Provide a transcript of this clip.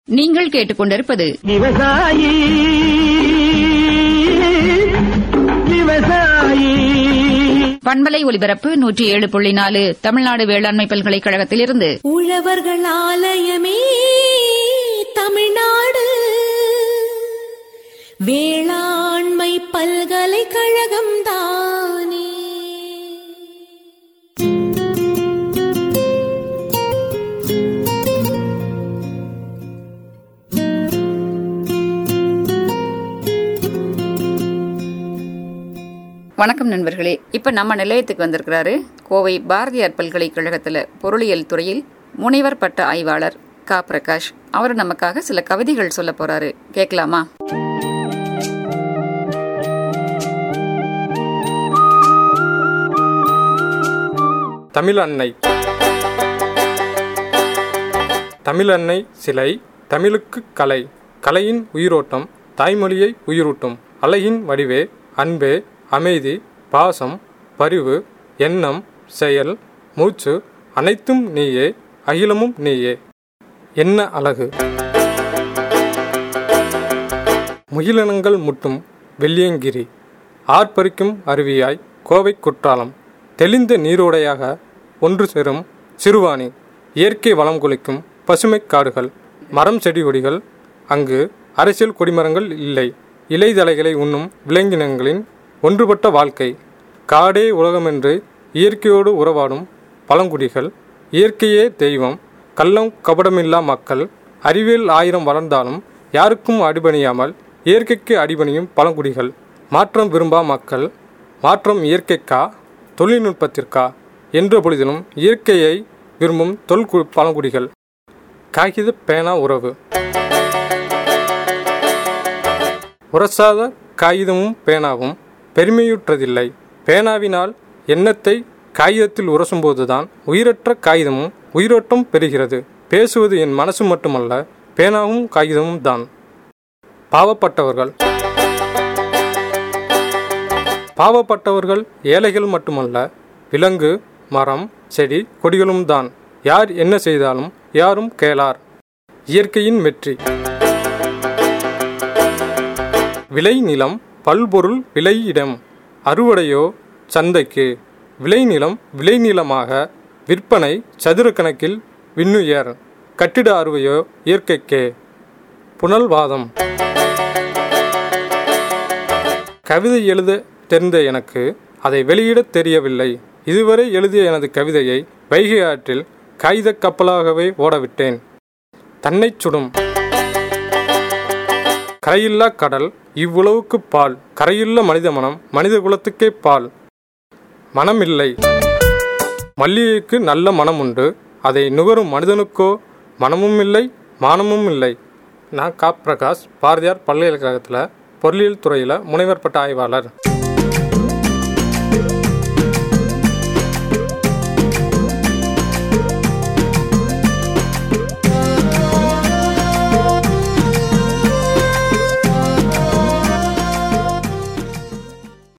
நீங்கள் கேட்டுக்கொண்டிருப்பது விவசாயி விவசாயி பண்பலை ஒலிபரப்பு நூற்றி ஏழு புள்ளி நாலு தமிழ்நாடு வேளாண்மை பல்கலைக்கழகத்திலிருந்து உழவர்கள் ஆலயமே தமிழ்நாடு வேளாண்மை பல்கலைக்கழகம் தானே வணக்கம் நண்பர்களே இப்ப நம்ம நிலையத்துக்கு வந்திருக்கிறாரு கோவை பாரதியார் பல்கலைக்கழகத்துல பொருளியல் துறையில் முனைவர் பட்ட ஆய்வாளர் கா பிரகாஷ் அவர் நமக்காக சில கவிதைகள் சொல்ல போறாரு கேட்கலாமா தமிழ் அன்னை தமிழ் அன்னை சிலை தமிழுக்கு கலை கலையின் உயிரோட்டம் தாய்மொழியை உயிரூட்டும் அழகின் வடிவே அன்பே அமைதி பாசம் பரிவு எண்ணம் செயல் மூச்சு அனைத்தும் நீயே அகிலமும் நீயே என்ன அழகு முகிலினங்கள் முட்டும் வெள்ளியங்கிரி ஆர்ப்பரிக்கும் அருவியாய் கோவை குற்றாலம் தெளிந்த நீரோடையாக ஒன்று சேரும் சிறுவாணி இயற்கை வளம் குளிக்கும் பசுமைக் காடுகள் மரம் செடி கொடிகள் அங்கு அரசியல் கொடிமரங்கள் இல்லை இலைதலைகளை உண்ணும் விலங்கினங்களின் ஒன்றுபட்ட வாழ்க்கை காடே உலகமென்று இயற்கையோடு உறவாடும் பழங்குடிகள் இயற்கையே தெய்வம் கள்ளம் கபடமில்லா மக்கள் அறிவியல் ஆயிரம் வளர்ந்தாலும் யாருக்கும் அடிபணியாமல் இயற்கைக்கு அடிபணியும் பழங்குடிகள் மாற்றம் விரும்பா மக்கள் மாற்றம் இயற்கைக்கா தொழில்நுட்பத்திற்கா என்ற பொழுதிலும் இயற்கையை விரும்பும் தொல்கு பழங்குடிகள் காகித பேனா உறவு உரசாத காகிதமும் பேனாவும் பெருமையுற்றதில்லை பேனாவினால் எண்ணத்தை காகிதத்தில் உரசும்போதுதான் உயிரற்ற காகிதமும் உயிரோட்டம் பெறுகிறது பேசுவது என் மனசு மட்டுமல்ல பேனாவும் காகிதமும் தான் பாவப்பட்டவர்கள் பாவப்பட்டவர்கள் ஏழைகள் மட்டுமல்ல விலங்கு மரம் செடி கொடிகளும் தான் யார் என்ன செய்தாலும் யாரும் கேளார் இயற்கையின் வெற்றி விளை நிலம் பல்பொருள் விளை இடம் அறுவடையோ சந்தைக்கு விளைநிலம் விளைநிலமாக விற்பனை சதுர கணக்கில் விண்ணுயர் கட்டிட அறுவையோ இயற்கைக்கே புனல்வாதம் கவிதை எழுத தெரிந்த எனக்கு அதை வெளியிடத் தெரியவில்லை இதுவரை எழுதிய எனது கவிதையை வைகை ஆற்றில் காகிதக் கப்பலாகவே ஓடவிட்டேன் தன்னைச் சுடும் கரையில்லா கடல் இவ்வுளவுக்கு பால் கரையுள்ள மனித மனம் மனித குலத்துக்கே பால் மனமில்லை மல்லிகைக்கு நல்ல மனம் உண்டு அதை நுகரும் மனிதனுக்கோ மனமும் இல்லை மானமும் இல்லை நான் கா பிரகாஷ் பாரதியார் பல்கலைக்கழகத்தில் பொருளியல் துறையில் முனைவர் பட்ட ஆய்வாளர்